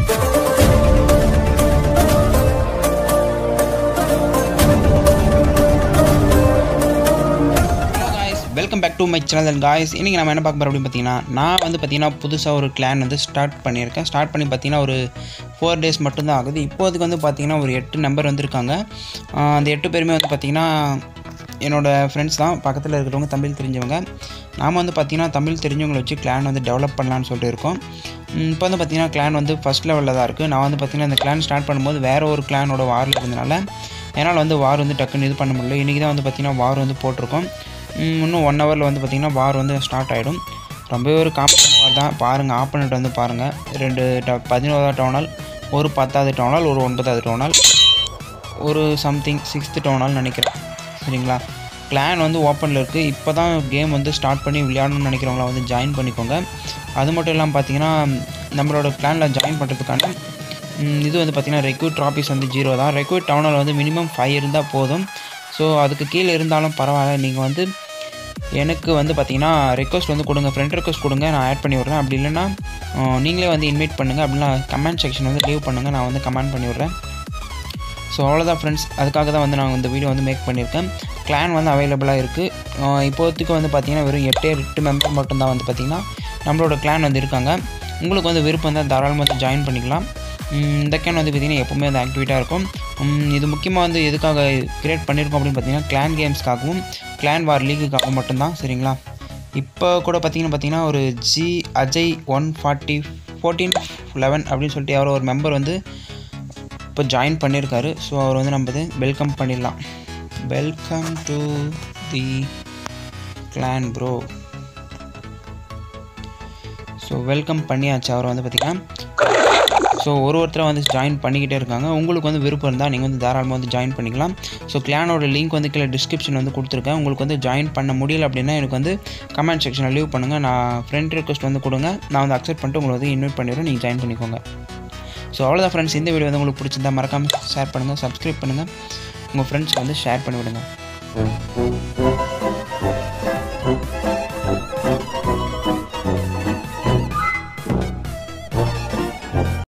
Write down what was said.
welcome back to my channel and guys இன்றைக்கி நம்ம என்ன பார்க்க போகிறோம் அப்படின்னு பார்த்தீங்கன்னா நான் வந்து பார்த்தீங்கன்னா புதுசாக ஒரு கிளான் வந்து ஸ்டார்ட் பண்ணியிருக்கேன் ஸ்டார்ட் பண்ணி பார்த்தீங்கன்னா ஒரு ஃபோர் டேஸ் மட்டும்தான் ஆகுது இப்போதைக்கு வந்து பார்த்தீங்கன்னா ஒரு எட்டு நம்பர் வந்திருக்காங்க ஆஹ் அந்த எட்டு பேருமே வந்து பார்த்தீங்கன்னா என்னோடய ஃப்ரெண்ட்ஸ் தான் பக்கத்தில் இருக்கிறவங்க தமிழ் தெரிஞ்சவங்க நாம் வந்து பார்த்தீங்கன்னா தமிழ் தெரிஞ்சவங்களை வச்சு கிளான் வந்து டெவலப் பண்ணலான்னு சொல்லிட்டு இருக்கோம் உம் இப்போ வந்து பார்த்தீங்கன்னா கிளான் வந்து ஃபஸ்ட் லெவலில் தான் இருக்குது நான் வந்து பார்த்தீங்கன்னா இந்த கிளான் ஸ்டார்ட் பண்ணும்போது வேறு ஒரு கிளானோட வாரில் இருந்தனால என்னால் வந்து வார் வந்து டக்குன்னு இது பண்ண முடியல இன்றைக்கி தான் வந்து பார்த்தீங்கன்னா வார் வந்து போட்டிருக்கோம் உம் இன்னும் ஒன் ஹவரில் வந்து பார்த்திங்கன்னா வார் வந்து ஸ்டார்ட் ஆகிடும் ரொம்பவே ஒரு காம்படிஷன் வார் தான் பாருங்கள் ஆப்பனட் வந்து பாருங்கள் ரெண்டு ட பதினோராவது டவுனால் ஒரு பத்தாவது டவுனால் ஒரு ஒன்பதாவது டவுனால் ஒரு சம்திங் சிக்ஸ்த்து டவுனால் நினைக்கிறேன் சரிங்களா பிளான் வந்து ஓப்பனில் இருக்குது இப்போ தான் கேம் வந்து ஸ்டார்ட் பண்ணி விளையாடணும்னு நினைக்கிறவங்கள வந்து ஜாயின் பண்ணிக்கோங்க அது மட்டும் இல்லாமல் பார்த்தீங்கன்னா நம்மளோட பிளானில் ஜாயின் பண்ணுறதுக்கான ம், இது வந்து பார்த்திங்கன்னா ரெக்யூட் ட்ராபிஸ் வந்து ஜீரோ தான் ரெக்யூட் டவுனில் வந்து மினிமம் ஃபைவ் இருந்தால் போதும் ஸோ அதுக்கு கீழே இருந்தாலும் பரவாயில்ல நீங்கள் வந்து எனக்கு வந்து பார்த்தீங்கன்னா ரெக்வஸ்ட் வந்து கொடுங்க ஃப்ரெண்ட் ரெக்வஸ்ட் கொடுங்க நான் ஆட் பண்ணி விட்றேன் அப்படி இல்லைன்னா அஹ், நீங்களே வந்து இன்வைட் பண்ணுங்கள் அப்படின்னா கமெண்ட் செக்ஷன் வந்து லீவ் பண்ணுங்கள் நான் வந்து கமெண்ட் பண்ணி விட்றேன் ஸோ அவ்வளோதான் ஃப்ரெண்ட்ஸ் அதுக்காக தான் வந்து நான் இந்த வீடியோ வந்து மேக் பண்ணியிருக்கேன் கிளான் வந்து அவைலபிளாக இருக்குது இப்போதைக்கு வந்து பார்த்தீங்கன்னா வெறும் எட்டே எட்டு மெம்பர் மட்டும்தான் வந்து பார்த்திங்கன்னா நம்மளோட கிளான் வந்து இருக்காங்க உங்களுக்கு வந்து விருப்பம் தான் தாராளமாக வந்து ஜாயின் பண்ணிக்கலாம் உம், இந்த கேன் வந்து பார்த்திங்கன்னா எப்போவுமே வந்து ஆக்டிவேட்டாக இருக்கும் உம், இது முக்கியமாக வந்து எதுக்காக கிரியேட் பண்ணியிருக்கோம் அப்படின்னு பார்த்தீங்கன்னா கிளான் கேம்ஸ்க்காகவும் கிளான் வார் லீக்குக்காகவும் மட்டும்தான் சரிங்களா இப்போ கூட பார்த்தீங்கன்னா பார்த்தீங்கன்னா ஒரு G Ajay one forty fourteen eleven அப்படின்னு சொல்லிட்டு யாரோ ஒரு மெம்பர் வந்து இப்போ ஜாயின் பண்ணியிருக்காரு ஸோ அவர் வந்து நம்ம வெல்கம் பண்ணிடலாம் welcome to the clan bro so welcome பண்ணியாச்சு அவர் வந்து பார்த்திங்கன்னா ஸோ ஒரு ஒருத்தரை வந்து ஜாயின் பண்ணிக்கிட்டே இருக்காங்க உங்களுக்கு வந்து விருப்பம் இருந்தால் நீங்கள் வந்து தாராளமாக வந்து ஜாயின் பண்ணிக்கலாம் ஸோ கிளானோட லிங்க் வந்து கீழே டிஸ்கிரிப்ஷன் வந்து கொடுத்துருக்கேன் உங்களுக்கு வந்து ஜாயின் பண்ண முடியல அப்படின்னா எனக்கு வந்து கமெண்ட் செக்ஷனில் லீவ் பண்ணுங்கள் நான் ஃப்ரெண்ட் ரிக்வஸ்ட் வந்து கொடுங்க நான் வந்து அக்செப்ட் பண்ணிட்டு உங்களை வந்து இன்வைட் பண்ணிடுறேன் நீங்கள் ஜாயின் பண்ணிக்கோங்க ஸோ அவ்வளோதான் ஃப்ரெண்ட்ஸ் இந்த வீடியோ வந்து உங்களுக்கு பிடிச்சிருந்தா மறக்காமல் ஷேர் பண்ணுங்கள் சப்ஸ்கிரைப் பண்ணுங்கள் உங்கள் ஃப்ரெண்ட்ஸ்க்கு வந்து ஷேர் பண்ணிவிடுங்க